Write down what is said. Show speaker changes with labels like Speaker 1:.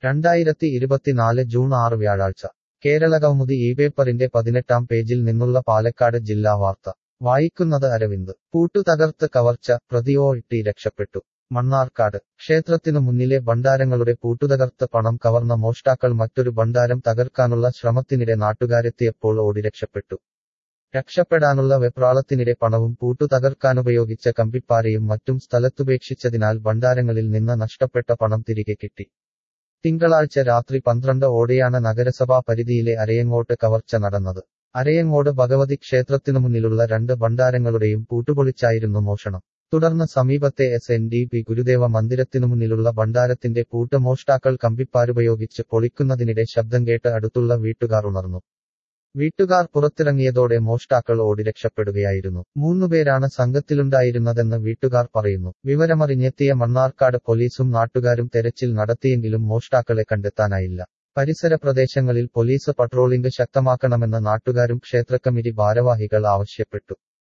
Speaker 1: രണ്ടായിരത്തി ഇരുപത്തിനാല് ജൂൺ ആറ് വ്യാഴാഴ്ച കേരളകൗമുദി ഈ പേപ്പറിന്റെ പതിനെട്ടാം പേജിൽ നിന്നുള്ള പാലക്കാട് ജില്ലാ വാർത്ത വായിക്കുന്നത് അരവിന്ദ് പൂട്ടു തകർത്ത് കവർച്ച പ്രതിയോ ഇട്ടി രക്ഷപ്പെട്ടു മണ്ണാർക്കാട് ക്ഷേത്രത്തിനു മുന്നിലെ ഭണ്ഡാരങ്ങളുടെ പൂട്ടുതകർത്ത് പണം കവർന്ന മോഷ്ടാക്കൾ മറ്റൊരു ഭണ്ഡാരം തകർക്കാനുള്ള ശ്രമത്തിനിടെ നാട്ടുകാരെത്തിയപ്പോൾ ഓടി രക്ഷപ്പെട്ടു രക്ഷപ്പെടാനുള്ള വെപ്രാളത്തിനിടെ പണവും പൂട്ടു തകർക്കാനുപയോഗിച്ച കമ്പിപ്പാരയും മറ്റും സ്ഥലത്തുപേക്ഷിച്ചതിനാൽ ഭണ്ഡാരങ്ങളിൽ നിന്ന് നഷ്ടപ്പെട്ട പണം തിരികെ കിട്ടി തിങ്കളാഴ്ച രാത്രി പന്ത്രണ്ട് ഓടെയാണ് നഗരസഭാ പരിധിയിലെ അരയങ്ങോട്ട് കവർച്ച നടന്നത് അരയങ്ങോട് ഭഗവതി ക്ഷേത്രത്തിനു മുന്നിലുള്ള രണ്ട് ഭണ്ഡാരങ്ങളുടെയും പൂട്ടുപൊളിച്ചായിരുന്നു മോഷണം തുടർന്ന് സമീപത്തെ എസ് എൻ ഡി പി ഗുരുദേവ മന്ദിരത്തിനു മുന്നിലുള്ള ഭണ്ഡാരത്തിന്റെ പൂട്ട് മോഷ്ടാക്കൾ കമ്പിപ്പാരുപയോഗിച്ച് പൊളിക്കുന്നതിനിടെ ശബ്ദം കേട്ട് അടുത്തുള്ള വീട്ടുകാർ ഉണർന്നു വീട്ടുകാർ പുറത്തിറങ്ങിയതോടെ മോഷ്ടാക്കൾ ഓടി രക്ഷപ്പെടുകയായിരുന്നു മൂന്നുപേരാണ് സംഘത്തിലുണ്ടായിരുന്നതെന്ന് വീട്ടുകാർ പറയുന്നു വിവരമറിഞ്ഞെത്തിയ മണ്ണാർക്കാട് പോലീസും നാട്ടുകാരും തെരച്ചിൽ നടത്തിയെങ്കിലും മോഷ്ടാക്കളെ കണ്ടെത്താനായില്ല പരിസര പ്രദേശങ്ങളിൽ പോലീസ് പട്രോളിംഗ് ശക്തമാക്കണമെന്ന് നാട്ടുകാരും ക്ഷേത്രകമ്മിറ്റി ഭാരവാഹികൾ ആവശ്യപ്പെട്ടു